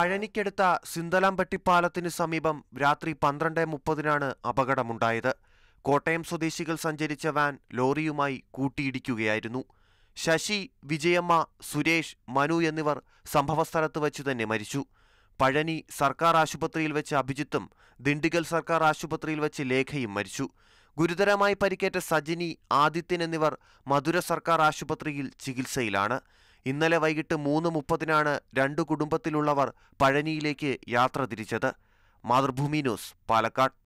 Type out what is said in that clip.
പഴനിക്കടുത്ത സിന്തലാംപട്ടി പാലത്തിന് സമീപം രാത്രി പന്ത്രണ്ട് മുപ്പതിനാണ് അപകടമുണ്ടായത് കോട്ടയം സ്വദേശികൾ സഞ്ചരിച്ച വാൻ ലോറിയുമായി കൂട്ടിയിടിക്കുകയായിരുന്നു ശശി വിജയമ്മ സുരേഷ് മനു എന്നിവർ സംഭവസ്ഥലത്ത് വച്ച് തന്നെ മരിച്ചു പഴനി സർക്കാർ ആശുപത്രിയിൽ വെച്ച് അഭിജിത്തും ദിണ്ടിഗൽ സർക്കാർ ആശുപത്രിയിൽ വെച്ച് ലേഖയും മരിച്ചു ഗുരുതരമായി പരിക്കേറ്റ സജിനി ആദിത്യൻ എന്നിവർ മധുര സർക്കാർ ആശുപത്രിയിൽ ചികിത്സയിലാണ് ഇന്നലെ വൈകിട്ട് മൂന്ന് മുപ്പതിനാണ് രണ്ടു കുടുംബത്തിലുള്ളവർ പഴനിയിലേക്ക് യാത്ര തിരിച്ചത് മാതൃഭൂമി ന്യൂസ് പാലക്കാട്